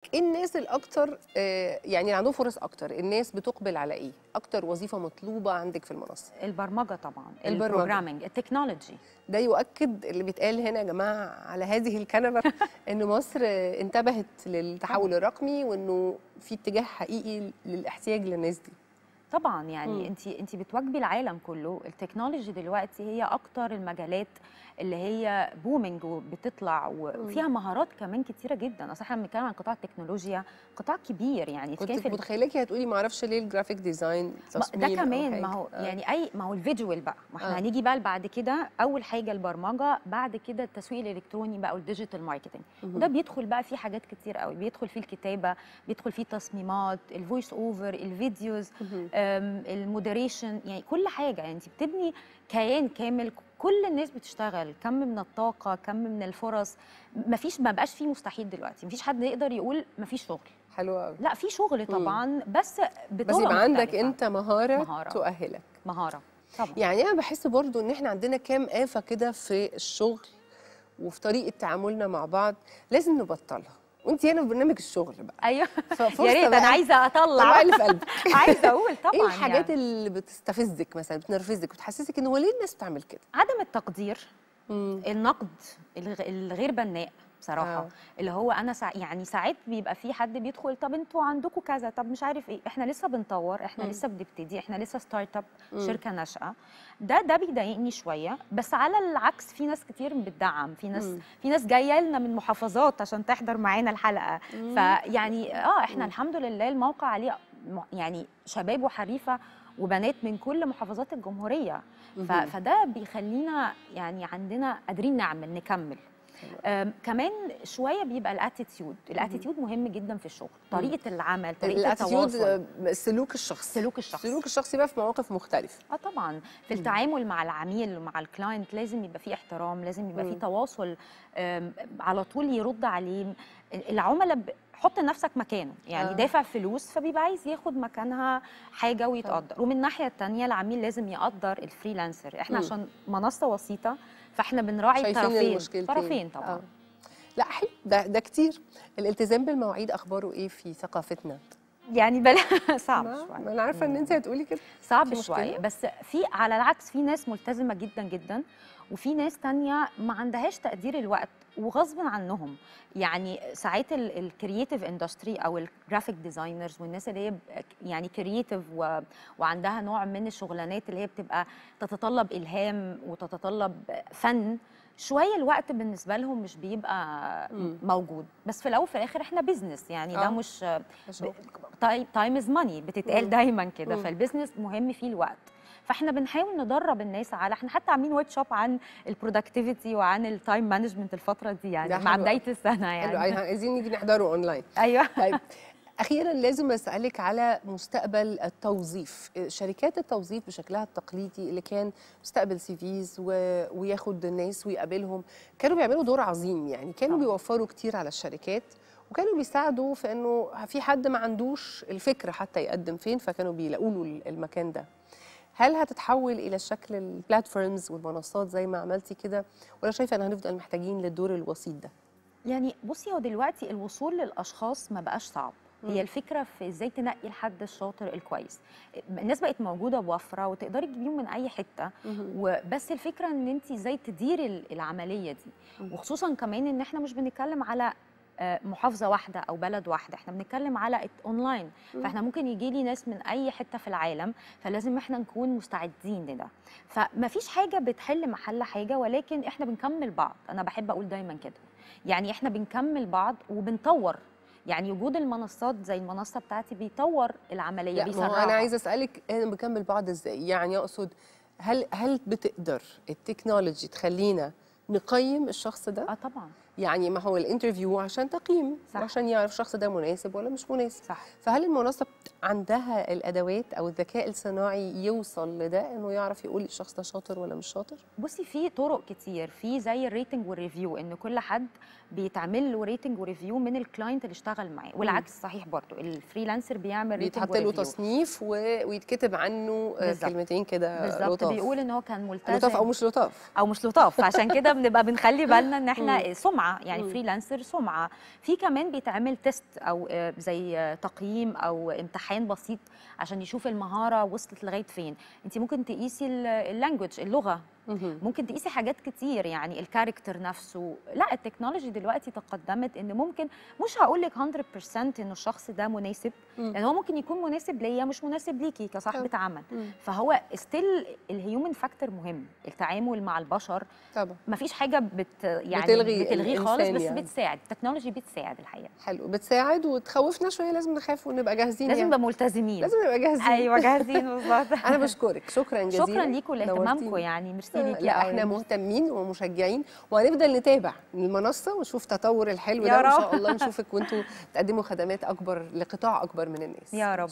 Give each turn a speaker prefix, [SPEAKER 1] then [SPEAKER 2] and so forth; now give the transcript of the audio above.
[SPEAKER 1] ايه الناس الاكتر آه، يعني اللي عندهم فرص اكتر الناس بتقبل على ايه اكتر وظيفه مطلوبه عندك في المنصه
[SPEAKER 2] البرمجه طبعا
[SPEAKER 1] البرمجة.
[SPEAKER 2] البروجرامينج التكنولوجي
[SPEAKER 1] ده يؤكد اللي بيتقال هنا يا جماعه على هذه الكنبه ان مصر آه، انتبهت للتحول الرقمي وانه في اتجاه حقيقي للاحتياج للناس دي
[SPEAKER 2] طبعا يعني
[SPEAKER 1] مم.
[SPEAKER 2] انت انت بتواجبي العالم كله التكنولوجي دلوقتي هي اكتر المجالات اللي هي بومينج وبتطلع وفيها مهارات كمان كتيره جدا اصل احنا بنتكلم عن قطاع التكنولوجيا قطاع كبير يعني
[SPEAKER 1] كنت
[SPEAKER 2] كان في
[SPEAKER 1] متخيلاكي هتقولي ما اعرفش ليه الجرافيك ديزاين
[SPEAKER 2] ما-
[SPEAKER 1] تصميم
[SPEAKER 2] ده
[SPEAKER 1] أو
[SPEAKER 2] كمان
[SPEAKER 1] حاجة.
[SPEAKER 2] ما هو
[SPEAKER 1] آه.
[SPEAKER 2] يعني اي ما هو الفيجوال بقى ما احنا
[SPEAKER 1] آه.
[SPEAKER 2] هنيجي بقى بعد كده اول حاجه البرمجه بعد كده التسويق الالكتروني بقى والديجيتال ماركتنج
[SPEAKER 1] مهم.
[SPEAKER 2] وده بيدخل بقى فيه حاجات كتير قوي بيدخل فيه الكتابه بيدخل فيه التصميمات الفويس اوفر الفيديوز
[SPEAKER 1] مهم.
[SPEAKER 2] أم، المودريشن يعني كل حاجه يعني انت بتبني كيان كامل كل الناس بتشتغل كم من الطاقه كم من الفرص مفيش ما بقاش فيه مستحيل دلوقتي مفيش حد يقدر يقول مفيش شغل
[SPEAKER 1] حلو قوي
[SPEAKER 2] لا في شغل طبعا بس بطرق
[SPEAKER 1] بس يبقى عندك
[SPEAKER 2] مختلفة.
[SPEAKER 1] انت مهاره,
[SPEAKER 2] مهارة.
[SPEAKER 1] تؤهلك
[SPEAKER 2] مهاره طبعا
[SPEAKER 1] يعني انا بحس برضو ان احنا عندنا كام آفة كده في الشغل وفي طريقة تعاملنا مع بعض لازم نبطلها وانت هنا في برنامج الشغل بقى
[SPEAKER 2] ايوه
[SPEAKER 1] ففرصة
[SPEAKER 2] يا ريت انا
[SPEAKER 1] بقى
[SPEAKER 2] عايزه
[SPEAKER 1] طلعي
[SPEAKER 2] اطلع
[SPEAKER 1] اللي في قلبك
[SPEAKER 2] عايزه اقول طبعا
[SPEAKER 1] ايه الحاجات
[SPEAKER 2] يعني.
[SPEAKER 1] اللي بتستفزك مثلا بتنرفزك بتحسسك ان هو ليه الناس بتعمل كده
[SPEAKER 2] عدم التقدير
[SPEAKER 1] مم.
[SPEAKER 2] النقد الغ- الغير بناء بصراحه
[SPEAKER 1] آه.
[SPEAKER 2] اللي هو انا سا... يعني ساعات بيبقى في حد بيدخل طب انتوا عندكم كذا طب مش عارف ايه احنا لسه بنطور احنا
[SPEAKER 1] مم.
[SPEAKER 2] لسه بنبتدي احنا لسه ستارت اب
[SPEAKER 1] مم.
[SPEAKER 2] شركه ناشئه ده ده بيضايقني شويه بس على العكس في ناس كتير بتدعم في ناس
[SPEAKER 1] مم.
[SPEAKER 2] في ناس جايه لنا من محافظات عشان تحضر معانا الحلقه
[SPEAKER 1] مم.
[SPEAKER 2] فيعني اه احنا
[SPEAKER 1] مم.
[SPEAKER 2] الحمد لله الموقع عليه م- يعني شباب وحريفه وبنات من كل محافظات الجمهوريه ف...
[SPEAKER 1] مهم.
[SPEAKER 2] فده بيخلينا يعني عندنا قادرين نعمل نكمل أم، كمان شويه بيبقى الاتيتيود الاتيتيود مهم جدا في الشغل طريقه العمل طريقه
[SPEAKER 1] الاتيتيود
[SPEAKER 2] التواصل
[SPEAKER 1] آه، السلوك الشخصي
[SPEAKER 2] السلوك الشخصي
[SPEAKER 1] السلوك الشخصي بقى في مواقف مختلفة
[SPEAKER 2] اه طبعا في
[SPEAKER 1] مم.
[SPEAKER 2] التعامل مع العميل ومع الكلاينت لازم يبقى في احترام لازم يبقى في
[SPEAKER 1] مم.
[SPEAKER 2] تواصل أم، على طول يرد عليه العملاء ب- حط نفسك مكانه يعني
[SPEAKER 1] آه.
[SPEAKER 2] آه. دافع فلوس فبيبقى عايز ياخد مكانها حاجه ويتقدر ومن الناحيه الثانيه العميل لازم يقدر الفريلانسر احنا
[SPEAKER 1] مم.
[SPEAKER 2] عشان منصه وسيطه فاحنا بنراعي
[SPEAKER 1] شايفين
[SPEAKER 2] الطرفين
[SPEAKER 1] المشكلتين
[SPEAKER 2] طرفين طبعا
[SPEAKER 1] آه. لا حلو ده ده كتير الالتزام بالمواعيد اخباره ايه في ثقافتنا
[SPEAKER 2] يعني بلا صعب
[SPEAKER 1] ما
[SPEAKER 2] شويه
[SPEAKER 1] ما انا عارفه ان انت هتقولي كده
[SPEAKER 2] صعب
[SPEAKER 1] في مشكلة؟
[SPEAKER 2] شويه بس في على العكس في ناس ملتزمه جدا جدا وفي ناس تانية ما عندهاش تقدير الوقت وغصب عنهم يعني ساعات الكرييتيف اندستري او الجرافيك ديزاينرز والناس اللي هي ب- يعني كرييتيف و... وعندها نوع من الشغلانات اللي هي بتبقى تتطلب الهام وتتطلب فن شويه الوقت بالنسبه لهم مش بيبقى
[SPEAKER 1] مم.
[SPEAKER 2] موجود بس في الاول وفي الاخر احنا بيزنس يعني
[SPEAKER 1] آه.
[SPEAKER 2] ده مش
[SPEAKER 1] شغل.
[SPEAKER 2] تايم از ماني بتتقال
[SPEAKER 1] مم.
[SPEAKER 2] دايما كده
[SPEAKER 1] مم.
[SPEAKER 2] فالبزنس مهم فيه الوقت فاحنا بنحاول ندرب الناس على احنا حتى عاملين ورك شوب عن البرودكتيفيتي وعن التايم مانجمنت الفتره دي
[SPEAKER 1] ده
[SPEAKER 2] يعني مع
[SPEAKER 1] حلو
[SPEAKER 2] بدايه السنه
[SPEAKER 1] حلو
[SPEAKER 2] يعني
[SPEAKER 1] عايزين نيجي نحضره اونلاين
[SPEAKER 2] ايوه
[SPEAKER 1] طيب اخيرا لازم اسالك على مستقبل التوظيف شركات التوظيف بشكلها التقليدي اللي كان مستقبل سي فيز و... وياخد الناس ويقابلهم كانوا بيعملوا دور عظيم يعني كانوا
[SPEAKER 2] طبعاً.
[SPEAKER 1] بيوفروا كتير على الشركات وكانوا بيساعدوا في انه في حد ما عندوش الفكره حتى يقدم فين فكانوا بيلاقوا له المكان ده هل هتتحول الى شكل البلاتفورمز والمنصات زي ما عملتي كده ولا شايفه ان هنفضل محتاجين للدور الوسيط ده
[SPEAKER 2] يعني بصي هو دلوقتي الوصول للاشخاص ما بقاش صعب
[SPEAKER 1] مم.
[SPEAKER 2] هي الفكره في ازاي تنقي الحد الشاطر الكويس الناس بقت موجوده بوفره وتقدري تجيبيهم من اي حته وبس الفكره ان انت ازاي تديري ال- العمليه دي
[SPEAKER 1] مم.
[SPEAKER 2] وخصوصا كمان ان احنا مش بنتكلم على آه، محافظه واحده او بلد واحده احنا بنتكلم على الت- اونلاين
[SPEAKER 1] مم.
[SPEAKER 2] فاحنا ممكن يجي لي ناس من اي حته في العالم فلازم احنا نكون مستعدين لده فما فيش حاجه بتحل محل حاجه ولكن احنا بنكمل بعض انا بحب اقول دايما كده يعني احنا بنكمل بعض وبنطور يعني وجود المنصات زي المنصه بتاعتي بيطور العمليه
[SPEAKER 1] لا ما هو
[SPEAKER 2] بيسرعها
[SPEAKER 1] انا عايزه اسالك احنا بنكمل بعض ازاي يعني اقصد هل هل بتقدر التكنولوجي تخلينا نقيم الشخص ده
[SPEAKER 2] اه طبعا
[SPEAKER 1] يعني ما هو الانترفيو عشان تقييم
[SPEAKER 2] صح.
[SPEAKER 1] عشان يعرف الشخص ده مناسب ولا مش مناسب
[SPEAKER 2] صح
[SPEAKER 1] فهل المنصه بت- عندها الادوات او الذكاء الصناعي يوصل لده انه يعرف يقول الشخص ده شاطر ولا مش شاطر
[SPEAKER 2] بصي في طرق كتير في زي الريتنج والريفيو ان كل حد بيتعمل له ريتنج وريفيو من الكلاينت اللي اشتغل معاه والعكس صحيح برضو الفريلانسر بيعمل ريتنج
[SPEAKER 1] بيتحط له
[SPEAKER 2] وريفيو
[SPEAKER 1] تصنيف و... ويتكتب عنه آه،
[SPEAKER 2] بالظبط.
[SPEAKER 1] كلمتين كده
[SPEAKER 2] بالظبط
[SPEAKER 1] لطاف
[SPEAKER 2] بيقول ان هو كان ملتزم
[SPEAKER 1] لطاف او مش لطاف
[SPEAKER 2] او مش لطاف عشان كده بنبقى بنخلي بالنا ان احنا سمعه سمعه يعني
[SPEAKER 1] مم.
[SPEAKER 2] فريلانسر سمعه في كمان بيتعمل تيست او آه، زي آه، تقييم او امتحان بسيط عشان يشوف المهاره وصلت لغايه فين انت ممكن تقيسي اللانجوج اللغه
[SPEAKER 1] مهم.
[SPEAKER 2] ممكن تقيسي حاجات كتير يعني الكاركتر نفسه لا التكنولوجي دلوقتي تقدمت ان ممكن مش هقول لك 100% انه الشخص ده مناسب
[SPEAKER 1] مم.
[SPEAKER 2] لان هو ممكن يكون مناسب ليا مش مناسب ليكي كصاحبه عمل
[SPEAKER 1] مم.
[SPEAKER 2] فهو ستيل الهيومن فاكتور مهم التعامل مع البشر
[SPEAKER 1] طبعا
[SPEAKER 2] ما فيش حاجه بت يعني
[SPEAKER 1] بتلغي
[SPEAKER 2] بتلغيه خالص
[SPEAKER 1] الإنسان
[SPEAKER 2] بس
[SPEAKER 1] يعني.
[SPEAKER 2] بتساعد التكنولوجي بتساعد الحقيقه
[SPEAKER 1] حلو بتساعد وتخوفنا شويه لازم نخاف ونبقى جاهزين
[SPEAKER 2] لازم
[SPEAKER 1] يعني.
[SPEAKER 2] نبقى ملتزمين
[SPEAKER 1] لازم نبقى جاهزين
[SPEAKER 2] ايوه جاهزين بالظبط
[SPEAKER 1] انا بشكرك شكرا جزيلا
[SPEAKER 2] شكرا ليكم لاهتمامكم
[SPEAKER 1] نورتيني.
[SPEAKER 2] يعني ميرسي ليكي
[SPEAKER 1] لا
[SPEAKER 2] قوي.
[SPEAKER 1] احنا مهتمين ومشجعين وهنفضل نتابع المنصه ونشوف تطور الحلو
[SPEAKER 2] يا
[SPEAKER 1] ده وان
[SPEAKER 2] رب.
[SPEAKER 1] شاء الله نشوفك وانتوا تقدموا خدمات اكبر لقطاع اكبر من الناس
[SPEAKER 2] يا رب